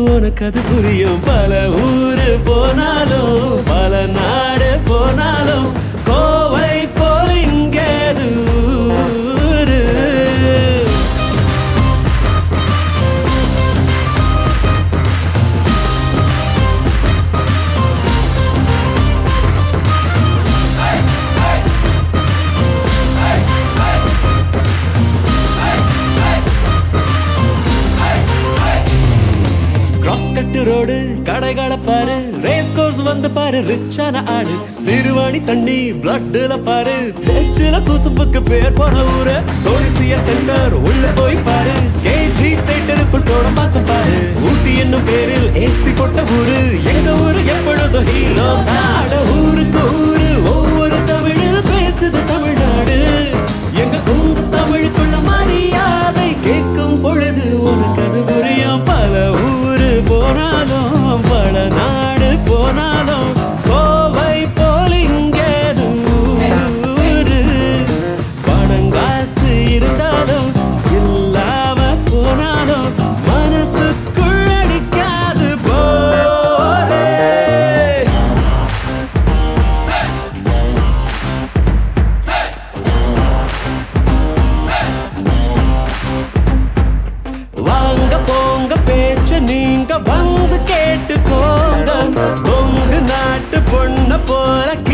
உனக்கு அது புரியும் பல ஊரு போனாலும் பல நாடு போனாலும் கோவை போல இங்கேது ஊரு கிராஸ் கட்டு ரோடு கடைகளை பாரு ரேஸ் கோர்ஸ் வந்து பாரு ரிச்சான ஆடு சிறுவாணி தண்ணி பிளட்ல பாரு பேச்சுல குசும்புக்கு பேர் போன ஊரு தோரிசிய சென்டர் உள்ள போய் பாரு கேஜி தேட்டருக்குள் போட பார்க்க பாரு ஊட்டி என்னும் பேரில் ஏசி போட்ட ஊரு எங்க ஊரு எப்பொழுதும் ஹீரோ நாட ஊருக்கு ஊரு ஒவ்வொரு தமிழில் பேசுது தமிழ்நாடு எங்க குங்கு தமிழுக்குள்ள மரியாதை கேட்கும் பொழுது உனக்கு அது புரியும் பல ஊரு போனாலும் பல நாடு போனாலும் கோவை போல் இங்கேது ஊரு பணங்காசு இருந்தாலும் இல்லாம போனாலும் மனசுக்குள் அடிக்காது போரே வாங்க போங்க பேச்ச நீங்க வந்து கேட்டுக்கோங்க உங்க நாட்டு பொண்ண போல